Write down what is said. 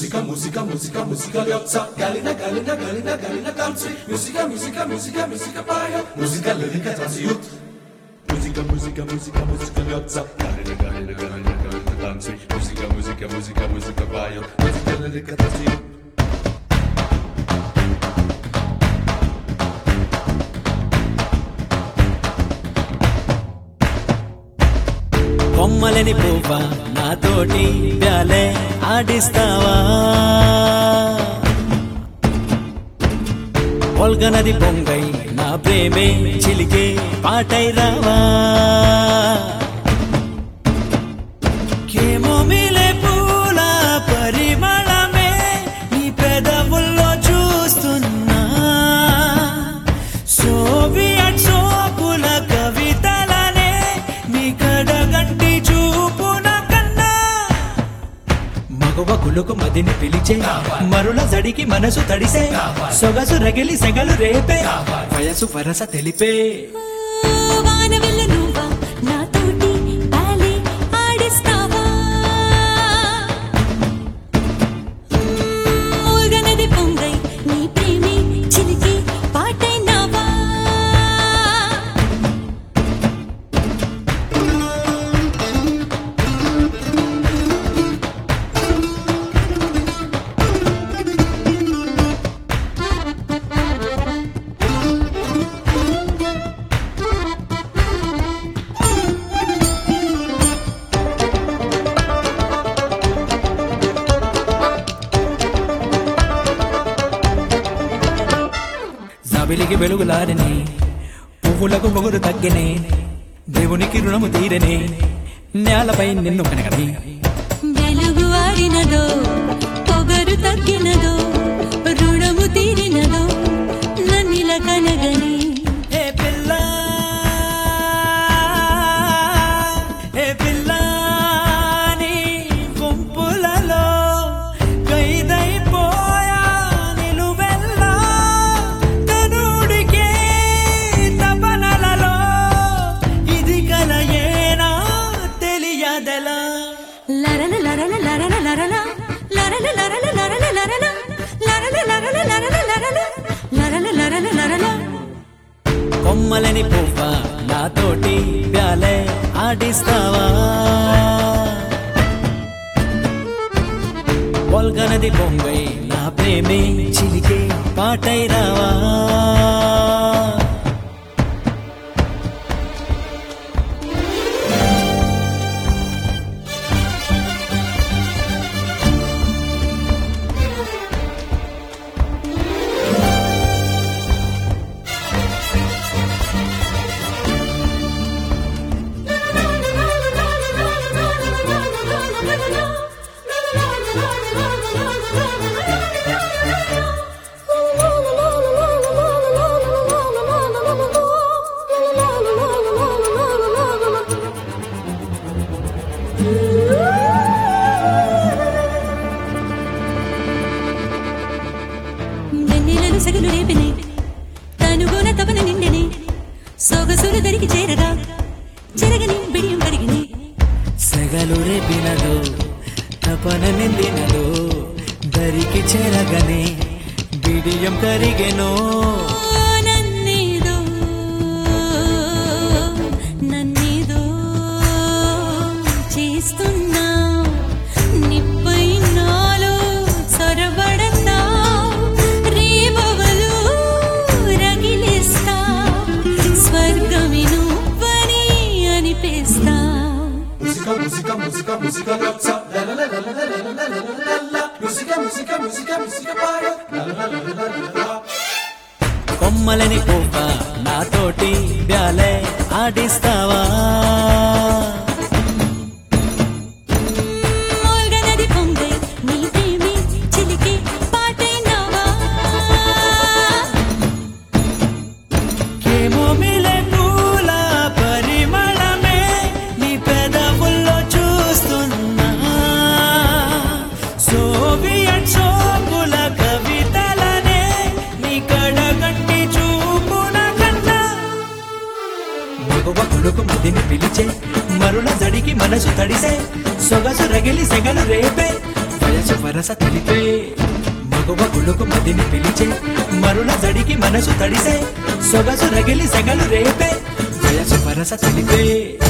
Muzyka, muzyka, muzyka, muzyka liopca Galina, galina, galina, galina tańczy Muzyka, muzyka, muzyka, muzyka paja Muzyka, liryka, tancjut Muzyka, muzyka, muzyka, muzyka liopca Galina, galina, galina, galina tańczy Muzyka, muzyka, muzyka, muzyka paja Muzyka, liryka, tancjut కొమ్మలని పువ్వా నాతోటి ballet ఆడిస్తావా పొల్గనది పొంగై నా ప్రేమే చిలికే పాటై రావా కేమో Milei పూల పరిమళమే నీ పెదవుల్లో చూస్తున్నా సోవియట్ సోకుల కవితలనే నీ కడగంటి చూపున కన్నా మగవ కులుకు మదిని పిలిచే మరుల జడికి మనసు తడిసే సొగసు రగిలి సెగలు రేపే వయసు వరస తెలిపే వానవిల్లు నువ్వా నాతోటి బాలే ఆడిస్తావా మూగనది పొంగై నీ ప్రేమే చిలికి పాటైనావా జాబిలికి వెలుగులారని పువ్వులకు పొగురు తగ్గినే దేవునికి రుణము తీరనే నేలపై నిన్ను కనగని వెలుగు ఆడినదో పొగరు తగ్గినదో రుణము తీరినదో నన్నిల కనగని ఏ పిల్ల ఏ పిల్ల నీ గుంపులలో ఖైదైపోయా నిలువెల్లా తనుడికే తపనలలో ఇది కలయేనా తెలియదెలా లరల లరల లరల లరల లరల లరల లరల లరల లరల లరల లరల లరల లరల లరల లరల కొమ్మలని పువ్వ నాతోటి బ్యాలే ఆడిస్తావా పొల్గనది పొంగై నా ప్రేమే చిలికే పాటై రావా వెన్నెలలు సగలు రేపినే తనుగోన తపన నిండెనే సొగసులు దరికి చేరగా చెరగని బిడియం కరిగినే సెగలు రేపినదో తపన నిందినదో దరికి చెరగనే బిడియం కరిగెనో నన్నేదో నన్నేదో చేస్తున్నా నిప్పై నాలో చొరబడతా రేపవలు రగిలిస్తా స్వర్గమి నువ్వని అనిపిస్తా Muzyka, muzyka, muzyka, muzyka liopca La la la la la la la la la la la la Muzyka, muzyka, muzyka, muzyka paja La la la la la la la la కొమ్మలని పువ్వ నాతోటి బ్యాలే ఆడిస్తావా మూగనది పొంగై నీ ప్రేమే చిలికి పాటైనావా కేమో Milei పూల పరిమళమే నీ పెదవుల్లో చూస్తున్నా సోవియట్ సోకుల కవితలనే నీ కడగంటి చూపున కన్నా మగవ కొడుకు మదిని పిలిచే మరుల జడికి మనసు తడిసే సొగసు రగిలి సెగలు రేపే వయసు వయసు వరస తెలిపే మగవ గుళ్ళకు మదిని పిలిచే మరుల జడికి మనసు తడిసే సొగసు రగిలి సెగలు రేపే వయసు వరస తెలిపే